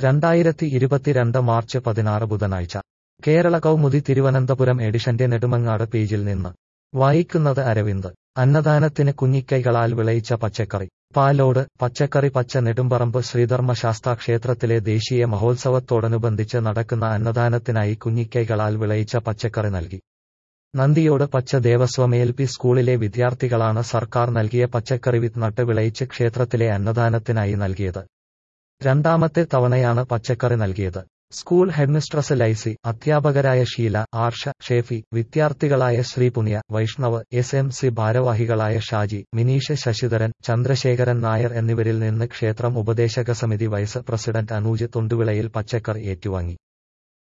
രണ്ടായിരത്തി ഇരുപത്തിരണ്ട് മാർച്ച് പതിനാറ് ബുധനാഴ്ച കേരള കൗമുദി തിരുവനന്തപുരം എഡിഷന്റെ നെടുമങ്ങാട് പേജിൽ നിന്ന് വായിക്കുന്നത് അരവിന്ദ് അന്നദാനത്തിന് കുഞ്ഞിക്കൈകളാൽ വിളയിച്ച പച്ചക്കറി പാലോട് പച്ചക്കറി പച്ച നെടുമ്പറമ്പ് ശ്രീധർമ്മശാസ്താ ക്ഷേത്രത്തിലെ ദേശീയ മഹോത്സവത്തോടനുബന്ധിച്ച് നടക്കുന്ന അന്നദാനത്തിനായി കുഞ്ഞിക്കൈകളാൽ വിളയിച്ച പച്ചക്കറി നൽകി നന്ദിയോട് പച്ച ദേവസ്വം എൽ പി സ്കൂളിലെ വിദ്യാർത്ഥികളാണ് സർക്കാർ നൽകിയ പച്ചക്കറി വിത്ത് നട്ട് വിളയിച്ച് ക്ഷേത്രത്തിലെ അന്നദാനത്തിനായി നൽകിയത് രണ്ടാമത്തെ തവണയാണ് പച്ചക്കറി നൽകിയത് സ്കൂൾ ഹെഡ്മിസ്ട്രസ് ലൈസി അധ്യാപകരായ ഷീല ആർഷ ഷേഫി വിദ്യാർത്ഥികളായ Sreepunya Vaishnav S M C ഭാരവാഹികളായ ഷാജി മിനീഷ് ശശിധരൻ ചന്ദ്രശേഖരൻ നായർ എന്നിവരിൽ നിന്ന് ക്ഷേത്രം ഉപദേശക സമിതി വൈസ് പ്രസിഡന്റ് അനൂജ് തുണ്ടുവിളയിൽ പച്ചക്കറി ഏറ്റുവാങ്ങി